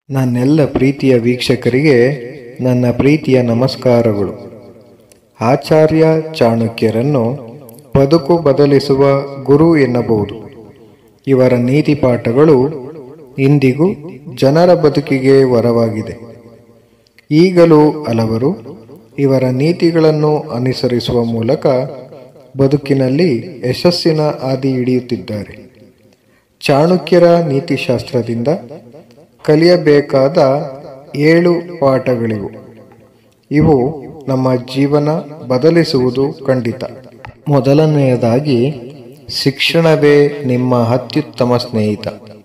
ನನ್ನೆಲ್ಲ ಪ್ರೀತಿಯ ವೀಕ್ಷಕರಿಗೆ ನನ್ನ ಪ್ರೀತಿಯ ನಮಸ್ಕಾರಗಳು ಆಚಾರ್ಯ ಚಾಣಕ್ಯರನ್ನು ಬದುಕು ಬದಲಿಸುವ ಗುರು ಎನ್ನಬಹುದು ಇವರ ನೀತಿ ಪಾಠಗಳು ಇಂದಿಗೂ ಜನರ ಬದುಕಿಗೆ ವರವಾಗಿದೆ ಈಗಲೂ ಹಲವರು ಇವರ ನೀತಿಗಳನ್ನು ಅನುಸರಿಸುವ ಮೂಲಕ ಬದುಕಿನಲ್ಲಿ ಯಶಸ್ಸಿನ ಹಾದಿ ಹಿಡಿಯುತ್ತಿದ್ದಾರೆ ಚಾಣಕ್ಯರ ನೀತಿಶಾಸ್ತ್ರದಿಂದ ಕಲಿಯಬೇಕಾದ ಏಳು ಪಾಠಗಳಿವು ಇವು ನಮ್ಮ ಜೀವನ ಬದಲಿಸುವುದು ಖಂಡಿತ ಮೊದಲನೆಯದಾಗಿ ಶಿಕ್ಷಣವೇ ನಿಮ್ಮ ಅತ್ಯುತ್ತಮ ಸ್ನೇಹಿತ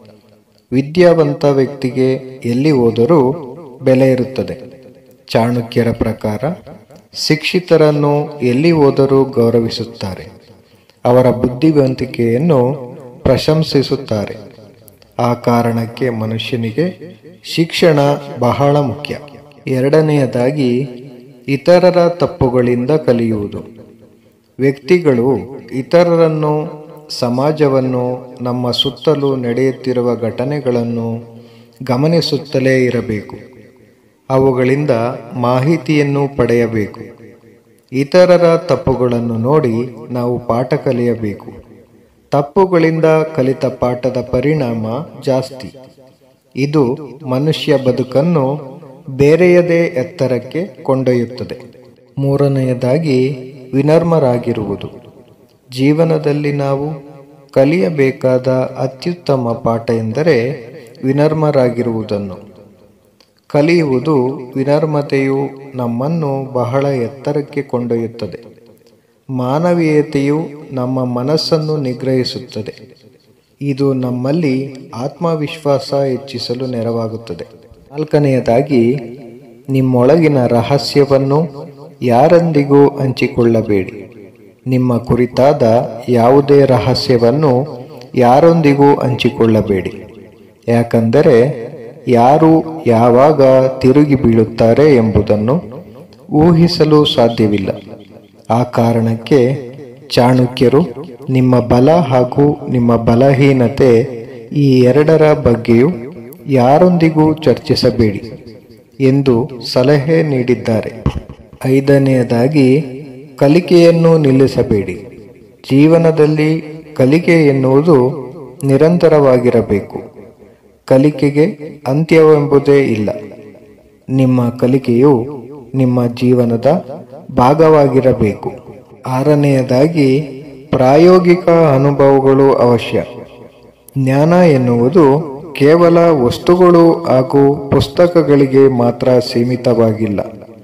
ವಿದ್ಯಾವಂತ ವ್ಯಕ್ತಿಗೆ ಎಲ್ಲಿ ಹೋದರೂ ಬೆಲೆ ಇರುತ್ತದೆ ಚಾಣಕ್ಯರ ಪ್ರಕಾರ ಶಿಕ್ಷಿತರನ್ನು ಎಲ್ಲಿ ಹೋದರೂ ಗೌರವಿಸುತ್ತಾರೆ ಅವರ ಬುದ್ಧಿವಂತಿಕೆಯನ್ನು ಪ್ರಶಂಸಿಸುತ್ತಾರೆ ಆ ಕಾರಣಕ್ಕೆ ಮನುಷ್ಯನಿಗೆ ಶಿಕ್ಷಣ ಬಹಳ ಮುಖ್ಯ ಎರಡನೆಯದಾಗಿ ಇತರರ ತಪ್ಪುಗಳಿಂದ ಕಲಿಯುವುದು ವ್ಯಕ್ತಿಗಳು ಇತರರನ್ನು ಸಮಾಜವನ್ನು ನಮ್ಮ ಸುತ್ತಲೂ ನಡೆಯುತ್ತಿರುವ ಘಟನೆಗಳನ್ನು ಗಮನಿಸುತ್ತಲೇ ಇರಬೇಕು ಅವುಗಳಿಂದ ಮಾಹಿತಿಯನ್ನು ಪಡೆಯಬೇಕು ಇತರರ ತಪ್ಪುಗಳನ್ನು ನೋಡಿ ನಾವು ಪಾಠ ಕಲಿಯಬೇಕು ತಪ್ಪುಗಳಿಂದ ಕಲಿತ ಪಾಠದ ಪರಿಣಾಮ ಜಾಸ್ತಿ ಇದು ಮನುಷ್ಯ ಬದುಕನ್ನು ಬೇರೆಯದೇ ಎತ್ತರಕ್ಕೆ ಕೊಂಡೊಯ್ಯುತ್ತದೆ ಮೂರನೆಯದಾಗಿ ವಿನರ್ಮರಾಗಿರುವುದು ಜೀವನದಲ್ಲಿ ನಾವು ಕಲಿಯಬೇಕಾದ ಅತ್ಯುತ್ತಮ ಪಾಠ ಎಂದರೆ ವಿನರ್ಮರಾಗಿರುವುದನ್ನು ಕಲಿಯುವುದು ವಿನರ್ಮತೆಯು ನಮ್ಮನ್ನು ಬಹಳ ಎತ್ತರಕ್ಕೆ ಕೊಂಡೊಯ್ಯುತ್ತದೆ ಮಾನವೀಯತೆಯು ನಮ್ಮ ಮನಸ್ಸನ್ನು ನಿಗ್ರಹಿಸುತ್ತದೆ ಇದು ನಮ್ಮಲ್ಲಿ ಆತ್ಮವಿಶ್ವಾಸ ಹೆಚ್ಚಿಸಲು ನೆರವಾಗುತ್ತದೆ ನಾಲ್ಕನೆಯದಾಗಿ ನಿಮ್ಮೊಳಗಿನ ರಹಸ್ಯವನ್ನು ಯಾರೊಂದಿಗೂ ಹಂಚಿಕೊಳ್ಳಬೇಡಿ ನಿಮ್ಮ ಕುರಿತಾದ ಯಾವುದೇ ರಹಸ್ಯವನ್ನು ಯಾರೊಂದಿಗೂ ಹಂಚಿಕೊಳ್ಳಬೇಡಿ ಯಾಕಂದರೆ ಯಾರು ಯಾವಾಗ ತಿರುಗಿ ಬೀಳುತ್ತಾರೆ ಎಂಬುದನ್ನು ಊಹಿಸಲು ಸಾಧ್ಯವಿಲ್ಲ ಆ ಕಾರಣಕ್ಕೆ ಚಾಣಕ್ಯರು ನಿಮ್ಮ ಬಲ ಹಾಗೂ ನಿಮ್ಮ ಬಲಹೀನತೆ ಈ ಎರಡರ ಬಗ್ಗೆಯೂ ಯಾರೊಂದಿಗೂ ಚರ್ಚಿಸಬೇಡಿ ಎಂದು ಸಲಹೆ ನೀಡಿದ್ದಾರೆ ಐದನೆಯದಾಗಿ ಕಲಿಕೆಯನ್ನು ನಿಲ್ಲಿಸಬೇಡಿ ಜೀವನದಲ್ಲಿ ಕಲಿಕೆ ಎನ್ನುವುದು ನಿರಂತರವಾಗಿರಬೇಕು ಕಲಿಕೆಗೆ ಅಂತ್ಯವೆಂಬುದೇ ಇಲ್ಲ ನಿಮ್ಮ ಕಲಿಕೆಯು ನಿಮ್ಮ ಜೀವನದ ಭಾಗವಾಗಿರಬೇಕು ಆರನೆಯದಾಗಿ ಪ್ರಾಯೋಗಿಕ ಅನುಭವಗಳು ಅವಶ್ಯ ಜ್ಞಾನ ಎನ್ನುವುದು ಕೇವಲ ವಸ್ತುಗಳು ಹಾಗೂ ಪುಸ್ತಕಗಳಿಗೆ ಮಾತ್ರ ಸೀಮಿತವಾಗಿಲ್ಲ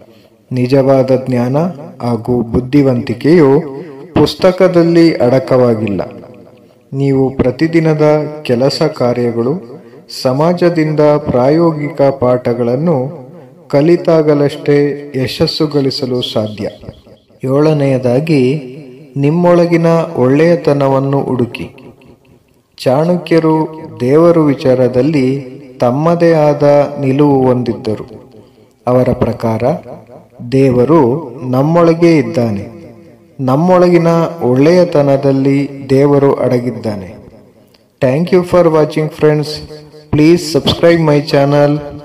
ನಿಜವಾದ ಜ್ಞಾನ ಹಾಗೂ ಬುದ್ಧಿವಂತಿಕೆಯು ಪುಸ್ತಕದಲ್ಲಿ ಅಡಕವಾಗಿಲ್ಲ ನೀವು ಪ್ರತಿದಿನದ ಕೆಲಸ ಕಾರ್ಯಗಳು ಸಮಾಜದಿಂದ ಪ್ರಾಯೋಗಿಕ ಪಾಠಗಳನ್ನು ಕಲಿತಾಗಲಷ್ಟೇ ಯಶಸ್ಸು ಗಳಿಸಲು ಸಾಧ್ಯ ಏಳನೆಯದಾಗಿ ನಿಮ್ಮೊಳಗಿನ ಒಳ್ಳೆಯತನವನ್ನು ಹುಡುಕಿ ಚಾಣಕ್ಯರು ದೇವರು ವಿಚಾರದಲ್ಲಿ ತಮ್ಮದೇ ಆದ ನಿಲುವು ಹೊಂದಿದ್ದರು ಅವರ ಪ್ರಕಾರ ದೇವರು ನಮ್ಮೊಳಗೆ ಇದ್ದಾನೆ ನಮ್ಮೊಳಗಿನ ಒಳ್ಳೆಯತನದಲ್ಲಿ ದೇವರು ಅಡಗಿದ್ದಾನೆ thank you for watching friends please subscribe my channel